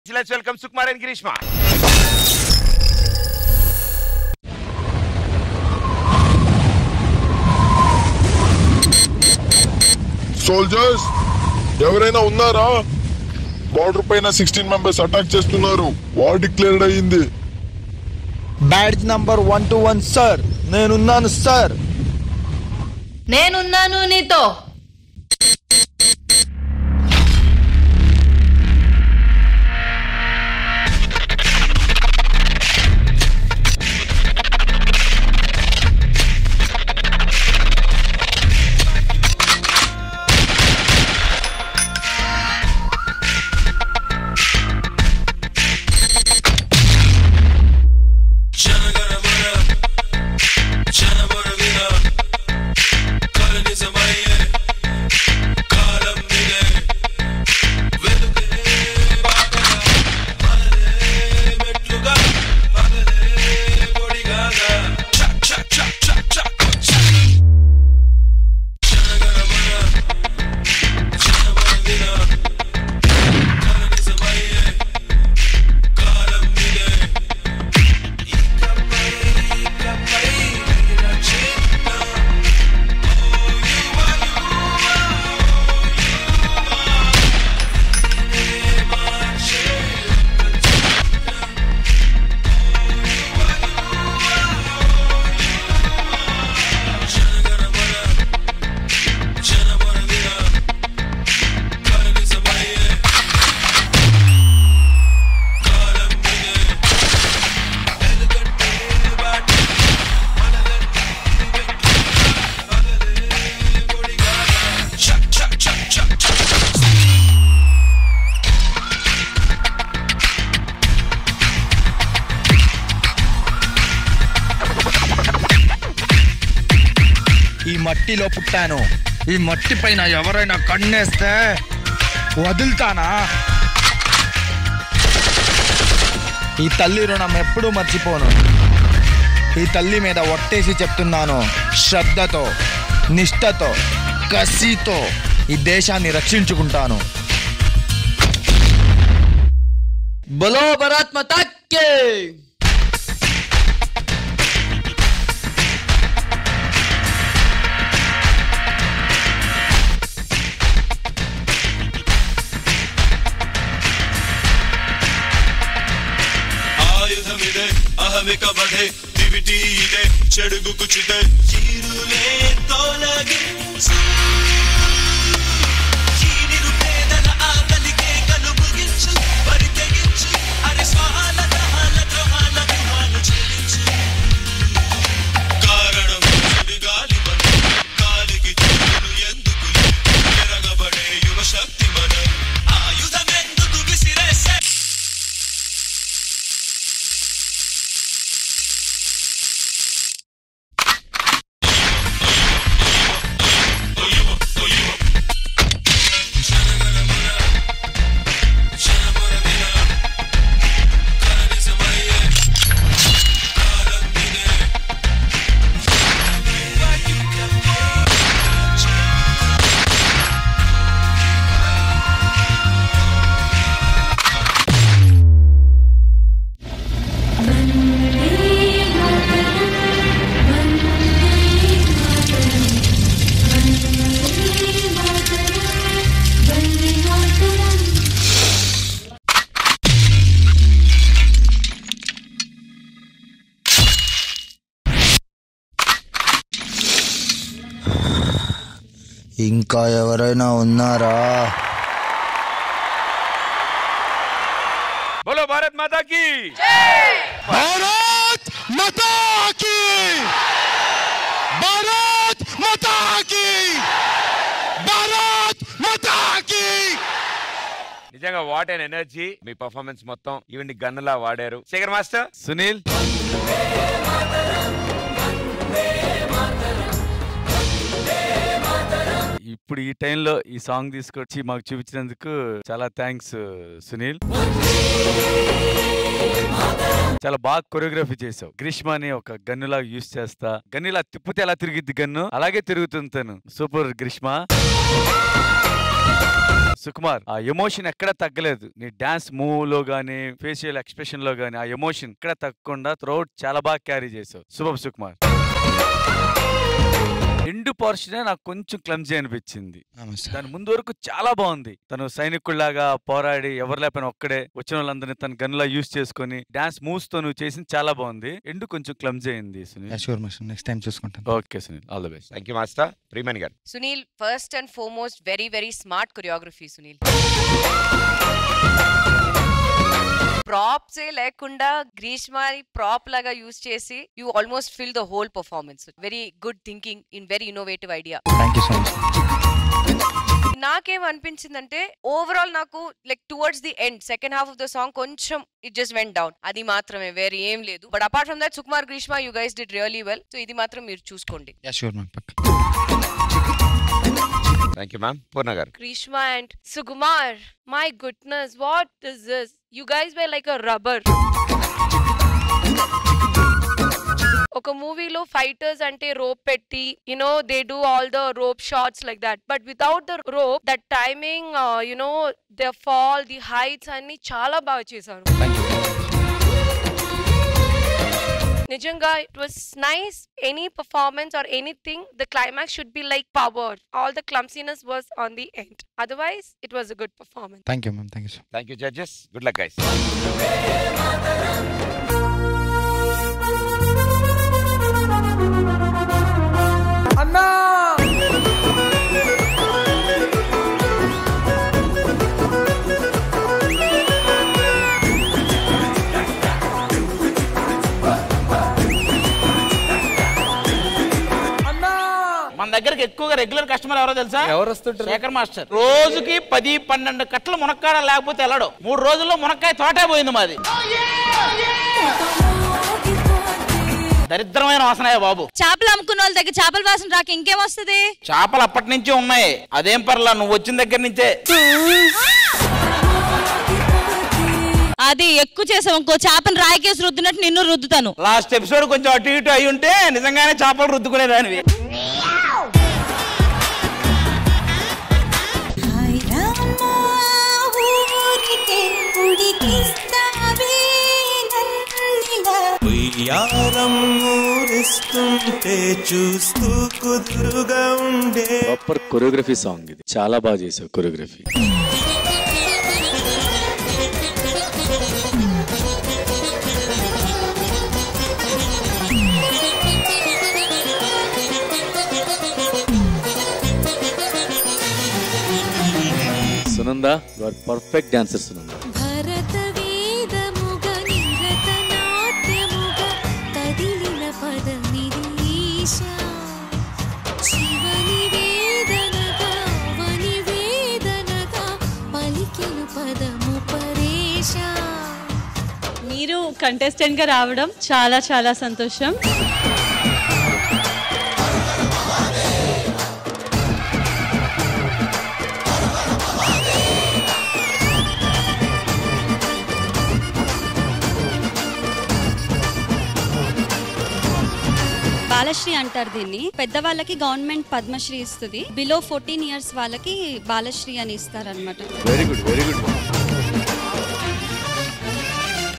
Let's welcome Sukumar and Grishma soldiers ఎవరైనా ఉన్నారా border పైన సిక్స్టీన్ మెంబర్స్ అటాక్ చేస్తున్నారు వార్ డిక్లేర్డ్ అయ్యింది badge number one two one sir నేనున్నాను సార్ నేనున్నాను నీతో ఈ మట్టిలో పుట్టాను ఈ మట్టి పైన ఎవరైనా కన్నేస్తే వదులుతానా ఈ తల్లి రుణం ఎప్పుడూ మర్చిపోను ఈ తల్లి మీద ఒట్టేసి చెప్తున్నాను శ్రద్ధతో నిష్ఠతో కసితో ఈ దేశాన్ని రక్షించుకుంటాను బలో భరత్ మతాకే ಆಯುಧವಿದೆ ಅಹಮಿಕ ಬಡೆ ದಿವಿಟಿ ಇದೆ ಚೆಡುಗು ಕುಚಿದೆ ಚೀರುಲೇ ತೊಲಗಿಸು ಈ ನಿರುಪೇದನ ಆಕಲಿಗೆ ಕಲು ಮುಗಿಂಚು ಬರಿ ತೆಗಿಂಚು ಅರೆ ಸ್ವಾಲ ದಹನ ದ್ರೋಹಾಲ ವಿಮಾನ ಛೇದಿಂಚು ಕಾರಣం ಸುడిగాలి మనం కాలికి చెడును ఎందుకు ఎరగబడే యువ శక్తి మనం ఆయుధమెందుకు విసిరేసే ఇంకా ఎవరైనా ఉన్నారా బోలో భారత్ మాతా కి భారత్ మతాకి భారత్ మతాకి భారత్ మతాకి నిజంగా వాట్ అండ్ ఎనర్జీ మీ పర్ఫార్మెన్స్ మొత్తం ఈవెన్ గన్నులా వాడారు శేఖర్ మాస్టర్ సునీల్ ఇప్పుడు ఈ టైంలో ఈ సాంగ్ తీసుకొచ్చి మాకు చూపించినందుకు చాలా థ్యాంక్స్ సునీల్ చాలా బాగా కొరియోగ్రఫీ చేసావు గ్రీష్మ అని ఒక గన్నులా యూస్ చేస్తా గన్నులా తిప్పితే ఎలా తిరిగిద్ది గన్ను అలాగే తిరుగుతుంది తను సూపర్ గ్రీష్మ సుకుమార్ ఆ ఎమోషన్ ఎక్కడ తగ్గలేదు నీ డాన్స్ మూవ్ లో గానీ ఫేషియల్ ఎక్స్ప్రెషన్ లో గానీ ఆ ఎమోషన్ ఎక్కడ తగ్గకుండా త్రోట్ చాలా బాగా క్యారీ చేసావు శుభం సుకుమార్ ఎండు పోర్షనే నాకు కొంచెం క్లమ్జీ అనిపించింది దాని ముందు వరకు చాలా బాగుంది తను సైనికుల్లాగా పోరాడి ఎవరు లేకపోయినా ఒక్కడే వచ్చిన వాళ్ళందరినీ తన గన్లా యూస్ చేసుకొని డాన్స్ మూవ్స్ తో నువ్వు చేసింది చాలా బాగుంది ఎండు కొంచెం క్లమ్జీ అయింది Sunil sure master next time చూసుకుంటాను okay Sunil all the best thank you master Priyamani garu Sunil first and foremost very very smart choreography Sunil ప్రాప్సే లేకుండా గ్రీష్మాని ప్రాప్ లాగా యూస్ చేసి you almost fill the whole performance very good thinking in very innovative idea thank you so much నాకేం అనిపించిందంటే overall నాకు like towards the end second half of the song కొంచెం it just went down అది మాత్రమే వేరే ఏం లేదు but apart from that Sukumar Grishma you guys did really well so ఇది మాత్రం మీరు చూసుకోండి యా షూర్ మ్యామ్ పక్క thank you ma'am Purna garu Grishma and Sugumar. My goodness, what is this? You guys were like a rubber. ఒక మూవీలో ఫైటర్స్ అంటే rope పెట్టి you know they do all the rope shots like that but without the rope that timing you know the fall the heights అన్ని చాలా బాగా చేశారు thank you నిజంగా it was nice any performance or anything the climax should be like power all the clumsiness was on the end otherwise it was a good performance thank you ma'am thank you so thank you judges good luck guys మన దగ్గరికి ఎక్కువగా regular customer ఎవరో తెలుసా ఎవరు వస్తుంటారు Shekhar master రోజుకి పది పన్నెండు కట్టలు మునక్కాడ లేకపోతే వెళ్ళడు మూడు రోజుల్లో మునక్కాయ తోటే పోయింది మాది దరిద్రమైన వాసనయ్య బాబు చేపలు అమ్ముకున్న వాళ్ళ దగ్గర చేపల వాసన రాక ఇంకేం వస్తుంది చేపలు అప్పటి నుంచి ఉన్నాయి అదేం పర్లా నువ్వు వచ్చిన దగ్గర నుంచే అది ఎక్కువ చేసావు ఇంకో చేపను రాయికేసి రుద్దినట్టు నిన్ను రుద్దుతాను లాస్ట్ ఎపిసోడ్ కొంచెం అటు ఇటు అయి ఉంటే నిజంగానే చేపలు రుద్దుకునేదానివి ఉయ్యారం ఊరిస్తుంటే చూస్తూ కుదురుగా ఉండే ప్రాపర్ కొరియోగ్రఫీ సాంగ్ ఇది చాలా బాగా చేసావు choreography Sunanda you are perfect dancer Sunanda భరత వేదముగ నిరత నాట్యముగ కదిలిన పదమిరీశ శివని వేదనగా వని వేదనగా పలికెను పదము పరేశ మీరు కంటెస్టెంట్ గా రావడం చాలా చాలా సంతోషం బాలశ్రీ అంటారు దీన్ని పెద్దవాళ్ళకి గవర్నమెంట్ పద్మశ్రీ ఇస్తుంది బిలో ఫోర్టీన్ ఇయర్స్ వాళ్ళకి బాలశ్రీ అని ఇస్తారు అనమాట వెరీ గుడ్ వెరీ గుడ్